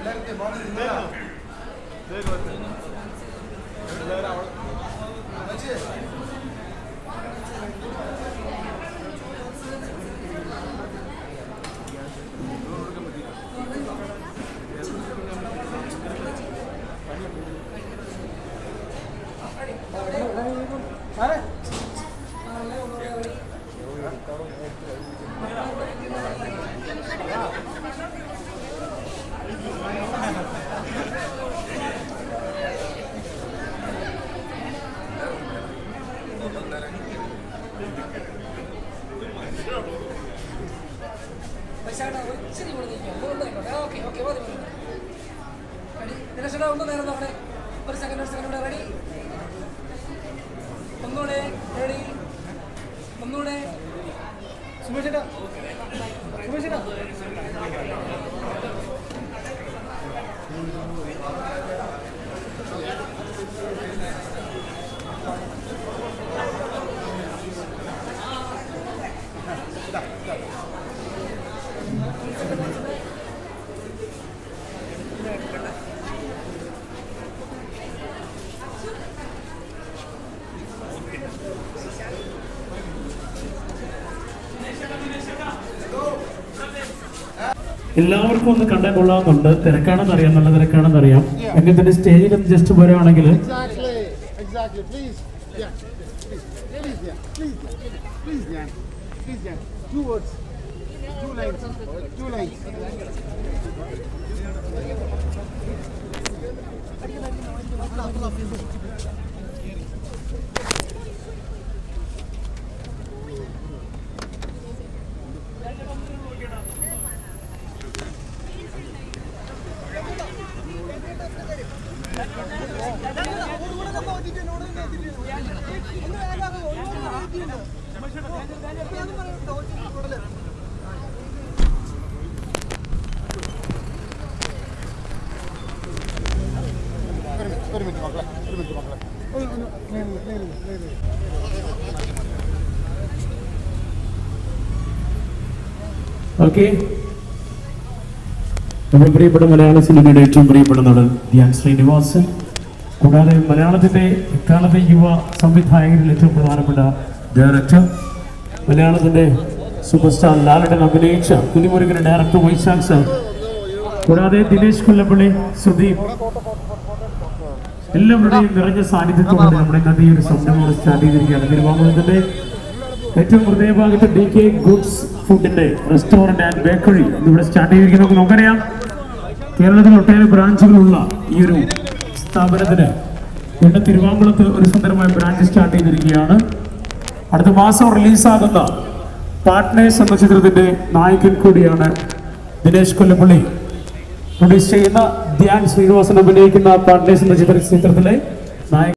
പൈസയുടെ ഇച്ചിരി കൂടെ നിൽക്കാം ഒന്ന് ആയിക്കോട്ടെ ഓക്കെ ഓക്കെ മതി മതി റെഡി ദിനേശേട്ടാ ഒന്ന് നേരം നോക്കണേ ഒരു സെക്കൻഡ് ഒരു സെക്കൻഡ് ഇവിടെ റെഡി ഒന്നുകൂടെ റെഡി ഒന്നുകൂടെ സുമേഷ് ചേട്ടാ സുമേഷ് ചേട്ടാ എല്ലാവർക്കും ഒന്ന് കണ്ടാൽ കൊള്ളാവുന്നുണ്ട് തിരക്കാണെന്ന് അറിയാം നല്ല തിരക്കാണെന്ന് അറിയാം എങ്കിൽ തന്നെ സ്റ്റേജിൽ ഒന്ന് ജസ്റ്റ് വരുവാണെങ്കിൽ Exactly, exactly. Please, yeah, please, please, yeah, please, please, yeah, please, yeah. Two words, two lines, two lines. ഒരു മിനിറ്റ് ഒരു മിനിറ്റ് മക്കളെ ഒരു മിനിറ്റ് മക്കളെ ഒന്ന് ഒന്ന് നേരെ നിന്ന്, നേരെ നിന്ന്, നേരെ നിന്ന്. ഓക്കെ നമ്മുടെ പ്രിയപ്പെട്ട മലയാള സിനിമയുടെ ഏറ്റവും പ്രിയപ്പെട്ട നടൻ ധ്യാൻ ശ്രീനിവാസൻ കൂടാതെ മലയാളത്തിന്റെ ഇക്കാലത്തെ യുവ സംവിധായകരിൽ ഏറ്റവും പ്രധാനപ്പെട്ട ഡയറക്ടർ മലയാളത്തിന്റെ സൂപ്പർ സ്റ്റാർ ലാലടൻ അഭിനയിച്ച കുലിമുരുകന്റെ ഡയറക്ടർ വൈശാഖ് സാർ കൂടാതെ ദിനേശ് കൊല്ലപ്പള്ളി സുദീപ് എല്ലാവരുടെയും നിറഞ്ഞ സാന്നിധ്യത്തോടെ നമ്മുടെ ഇന്നത്തെ ഈ ഒരു സംരംഭം സ്റ്റാർട്ട് ചെയ്തിരിക്കുകയാണ് തിരുവാങ്കുളത്തിന്റെ ഏറ്റവും ഹൃദയഭാഗത്ത് ഡി കെ ഗുഡ്സ് ഫുഡിന്റെ റെസ്റ്റോറന്റ് ആൻഡ് ബേക്കറി ഇവിടെ സ്റ്റാർട്ട് ചെയ്തിരിക്കുന്നത് നമുക്കറിയാം കേരളത്തിൽ ഒട്ടേറെ ബ്രാഞ്ചുകളുള്ള ഈ ഒരു സ്ഥാപനത്തിന് ഇവിടെ തിരുവാങ്കുളത്ത് ഒരു സുന്ദരമായ ബ്രാഞ്ച് സ്റ്റാർട്ട് ചെയ്തിരിക്കുകയാണ് അടുത്ത മാസം റിലീസാകുന്ന പാർട്ട്നേഴ്സ് എന്ന ചിത്രത്തിന്റെ നായകൻ കൂടിയാണ് ദിനേശ് കൊല്ലപ്പള്ളി പ്രൊഡ്യൂസ് ചെയ്യുന്ന ധ്യാൻ ശ്രീനിവാസൻ അഭിനയിക്കുന്ന പാർട്ട്നേഴ്സ് എന്ന ചിത്ര ചിത്രത്തിലെ നായകൻ